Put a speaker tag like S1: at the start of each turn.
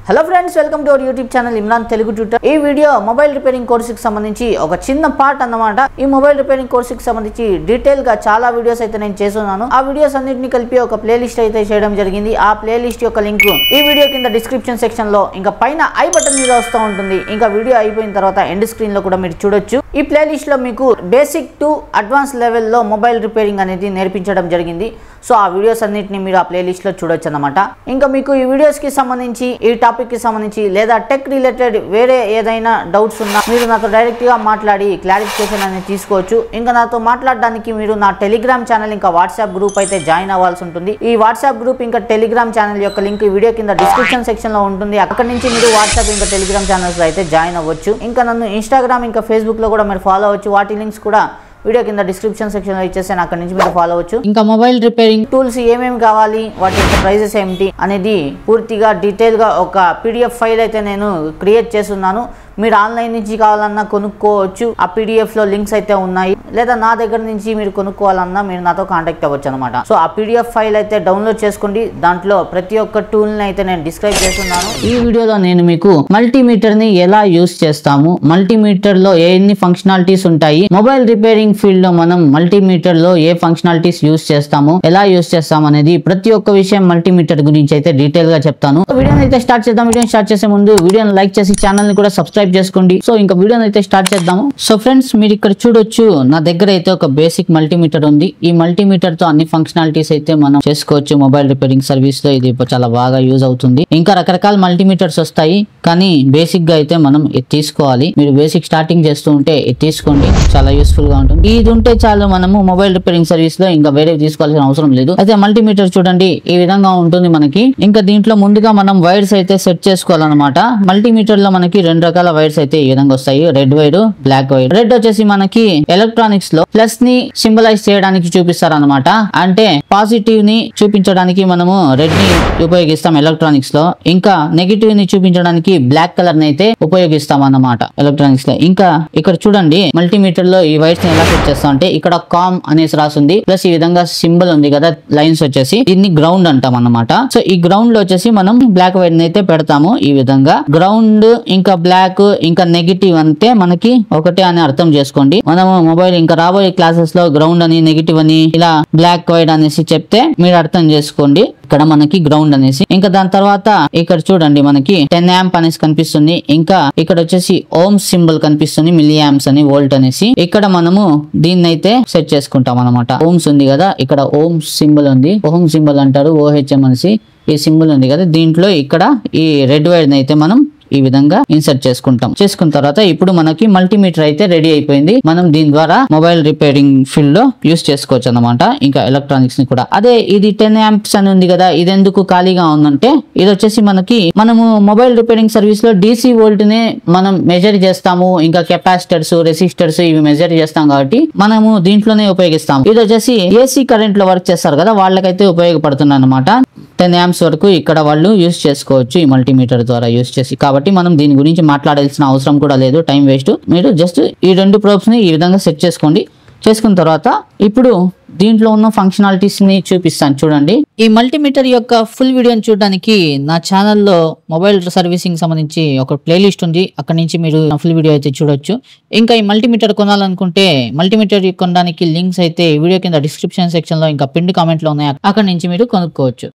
S1: hello friends welcome to our YouTube channel Imran Telugu tutor ఈ video mobile repairing కోర్సుకి సంబంధించి ఒక చిన్న పార్ట్ అన్నమాట ఈ మొబైల్ రిపేరింగ్ కోర్సుకి సంబంధించి డీటెయిల్ గా చాలా వీడియోస్ అయితే నేను చేస్తున్నాను ఆ వీడియోస్ అన్నింటిని కలిపి ఒక ప్లే లిస్ట్ అయితే చేయడం జరిగింది ఆ ప్లే లిస్ట్ యొక్క లింక్ ఈ వీడియో కింద డిస్క్రిప్షన్ సెక్షన్ లో ఇంకా పైన ఐ బటన్ మీద వస్తూ ఉంటుంది ఇంకా వీడియో అయిపోయిన తర్వాత ఎండ్ స్క్రీన్ లో కూడా మీరు చూడొచ్చు ఈ ప్లే లిస్ట్ లో మీకు బేసిక్ టు అడ్వాన్స్ లెవెల్లో మొబైల్ రిపేరింగ్ అనేది నేర్పించడం జరిగింది సో ఆ వీడియోస్ అన్నిటిని మీరు ఆ ప్లే లిస్ట్ లో చూడొచ్చు అనమాట ఇంకా మీకు ఈ వీడియోస్ కి సంబంధించి ఈ టాపిక్ కి సంబంధించి లేదా టెక్ రిలేటెడ్ వేరే ఏదైనా డౌట్స్ ఉన్నా మీరు నాతో డైరెక్ట్ గా మాట్లాడి క్లారిఫికేషన్ అనేది తీసుకోవచ్చు ఇంకా నాతో మాట్లాడడానికి మీరు నా టెలిగ్రామ్ ఛానల్ ఇంకా వాట్సాప్ గ్రూప్ అయితే జాయిన్ అవ్వాల్సి ఉంటుంది ఈ వాట్సాప్ గ్రూప్ ఇంకా టెలిగ్రామ్ ఛానల్ యొక్క లింక్ ఈ వీడియో కింద డిస్క్రిప్షన్ సెక్షన్ లో ఉంటుంది అక్కడ నుంచి మీరు వాట్సాప్ ఇంకా టెలిగ్రామ్ ఛానల్స్ లో అయితే జాయిన్ అవ్వచ్చు ఇంకా నన్ను ఇన్స్టాగ్రామ్ ఇంకా ఫేస్బుక్ లో కూడా మీరు ఫాలో అవ్వచ్చు వాటి లింక్స్ కూడా వీడియో కింద డిస్క్రిప్షన్ సెక్షన్ లో ఇచ్చేసాను అక్కడ నుంచి మీరు ఫాలో అవ్వచ్చు ఇంకా మొబైల్ రిపేరింగ్ టూల్స్ ఏమేమి కావాలి వాటి యొక్క ప్రైజెస్ ఏమిటి అనేది పూర్తిగా డీటెయిల్ గా ఒక పీడిఎఫ్ ఫైల్ అయితే నేను క్రియేట్ చేస్తున్నాను మీరు ఆన్లైన్ నుంచి కావాలన్నా కొనుక్కోవచ్చు ఆ పీడిఎఫ్ లో లింక్స్ అయితే ఉన్నాయి లేదా నా దగ్గర నుంచి మీరు కొనుక్కోవాలన్నా మీరు నాతో కాంటాక్ట్ అవ్వచ్చు అనమాట సో ఆ పీడిఎఫ్ ఫైల్ అయితే డౌన్లోడ్ చేసుకోండి దాంట్లో ప్రతి ఒక్క టూల్ ని అయితే నేను డిస్క్రైబ్ చేస్తున్నాను ఈ వీడియోలో నేను మీకు మల్టీమీటర్ ని ఎలా యూస్ చేస్తాము మల్టీమీటర్ లో ఎన్ని ఫంక్షనాలిటీస్ ఉంటాయి మొబైల్ రిపేరింగ్ ఫీల్డ్ లో మనం మల్టీమీటర్ లో ఏ ఫంక్షనాలిటీస్ యూస్ చేస్తాము ఎలా యూస్ చేస్తాం అనేది ప్రతి ఒక్క విషయం మల్టీమీటర్ గురించి అయితే డీటెయిల్ గా చెప్తాను వీడియోని అయితే స్టార్ట్ చేద్దాం వీడియోని స్టార్ట్ చేసే ముందు వీడియోని లైక్ చేసి ఛానల్ ని కూడా సబ్స్క్రైబ్ చేసుకోండి సో ఇంకా వీడియోని అయితే స్టార్ట్ చేద్దాము సో ఫ్రెండ్స్ మీరు ఇక్కడ చూడొచ్చు నా దగ్గర అయితే ఒక బేసిక్ మల్టీమీటర్ ఉంది ఈ మల్టీమీటర్ తో అన్ని ఫంక్షనాలిటీస్ అయితే మనం చేసుకోవచ్చు మొబైల్ రిపేరింగ్ సర్వీస్ లో ఇది ఇప్పుడు చాలా బాగా యూజ్ అవుతుంది ఇంకా రకరకాల మల్టీమీటర్స్ వస్తాయి కానీ బేసిక్ గా అయితే మనం ఇది తీసుకోవాలి మీరు బేసిక్ స్టార్టింగ్ చేస్తూ ఉంటే ఇది తీసుకోండి చాలా యూస్ఫుల్ గా ఉంటుంది ఇది ఉంటే చాలు మనము మొబైల్ రిపేరింగ్ సర్వీస్ లో ఇంకా వేరే తీసుకోవాల్సిన అవసరం లేదు అయితే మల్టీమీటర్ చూడండి ఈ విధంగా ఉంటుంది మనకి ఇంకా దీంట్లో ముందుగా మనం వైర్స్ అయితే సెట్ చేసుకోవాలన్నమాట మల్టీమీటర్ లో మనకి రెండు రకాల వైర్స్ అయితే ఈ విధంగా వస్తాయి red wire black wire red వచ్చేసి మనకి ఎలక్ట్రానిక్స్ లో ప్లస్ ని సింబలైజ్ చేయడానికి చూపిస్తారు అనమాట అంటే పాజిటివ్ ని చూపించడానికి మనము రెడ్ ని ఉపయోగిస్తాం ఎలక్ట్రానిక్స్ లో ఇంకా నెగిటివ్ ని చూపించడానికి బ్లాక్ కలర్ ని అయితే ఉపయోగిస్తాం అన్నమాట ఎలక్ట్రానిక్స్ లో ఇంకా ఇక్కడ చూడండి మల్టీమీటర్ లో ఈ వైర్స్ ని ఎలా సెట్ చేస్తాం అంటే ఇక్కడ కామ్ అనేసి రాసింది ప్లస్ ఈ విధంగా సింబల్ ఉంది కదా లైన్స్ వచ్చేసి దీన్ని గ్రౌండ్ అంటాం అన్నమాట సో ఈ గ్రౌండ్ లో వచ్చేసి మనం బ్లాక్ వైర్ ని అయితే పెడతాము ఈ విధంగా గ్రౌండ్ ఇంకా బ్లాక్ ఇంకా నెగిటివ్ అంటే మనకి ఒకటే అని అర్థం చేసుకోండి మనము మొబైల్ ఇంకా రాబోయే క్లాసెస్ లో గ్రౌండ్ అని నెగిటివ్ అని ఇలా బ్లాక్ వైడ్ అనేసి చెప్తే మీరు అర్థం చేసుకోండి ఇక్కడ మనకి గ్రౌండ్ అనేసి ఇంకా దాని తర్వాత ఇక్కడ చూడండి మనకి టెన్ యాంప్ అనేసి కనిపిస్తుంది ఇంకా ఇక్కడ వచ్చేసి ఓమ్ సింబల్ కనిపిస్తుంది మిల్లీ యాంప్స్ అని వోల్ట్ అనేసి ఇక్కడ మనము దీన్ని అయితే సెట్ చేసుకుంటాం అనమాట ఓమ్స్ ఉంది కదా ఇక్కడ ఓమ్ సింబల్ ఉంది ఓమ్ సింబల్ అంటారు ఓహెచ్ఎం అనేసి ఈ సింబల్ ఉంది కదా దీంట్లో ఇక్కడ ఈ రెడ్ వైర్ అయితే మనం ఈ విధంగా ఇన్సర్ట్ చేసుకుంటాం చేసుకున్న తర్వాత ఇప్పుడు మనకి మల్టీమీటర్ అయితే రెడీ అయిపోయింది మనం దీని ద్వారా మొబైల్ రిపేరింగ్ ఫీల్డ్ లో యూస్ చేసుకోవచ్చు అనమాట ఇంకా ఎలక్ట్రానిక్స్ ని కూడా అదే ఇది టెన్ యాంప్స్ అని ఉంది కదా ఇది ఎందుకు ఖాళీగా ఉందంటే ఇది వచ్చేసి మనకి మనము మొబైల్ రిపేరింగ్ సర్వీస్ లో డీసీ వోల్ట్ ని మనం మెజర్ చేస్తాము ఇంకా కెపాసిటర్స్ రెసిస్టర్స్ ఇవి మెజర్ చేస్తాం కాబట్టి మనము దీంట్లోనే ఉపయోగిస్తాం ఇది వచ్చేసి ఏసీ కరెంట్ లో వర్క్ చేస్తారు కదా వాళ్ళకైతే ఉపయోగపడుతుంది అనమాట టెన్ యాంప్స్ వరకు ఇక్కడ వాళ్ళు యూస్ చేసుకోవచ్చు ఈ మల్టీమీటర్ ద్వారా యూస్ చేసి కాబట్టి మనం దీని గురించి మాట్లాడాల్సిన అవసరం కూడా లేదు టైం వేస్ట్ మీరు జస్ట్ ఈ రెండు ప్రోబ్స్ ని ఈ విధంగా సెట్ చేసుకోండి చేసుకున్న తర్వాత ఇప్పుడు దీంట్లో ఉన్న ఫంక్షనాలిటీస్ ని చూపిస్తాను చూడండి ఈ మల్టీమీటర్ యొక్క ఫుల్ వీడియోని చూడడానికి నా ఛానల్లో మొబైల్ సర్వీసింగ్ సంబంధించి ఒక ప్లేలిస్ట్ ఉంది అక్కడ నుంచి మీరు ఫుల్ వీడియో అయితే చూడొచ్చు ఇంకా ఈ మల్టీమీటర్ కొనాలనుకుంటే మల్టీమీటర్ కొనడానికి లింక్స్ అయితే ఈ వీడియో కింద డిస్క్రిప్షన్ సెక్షన్ లో ఇంకా పిండి కామెంట్ లో ఉన్నాయి అక్కడ నుంచి మీరు కొనుక్కోవచ్చు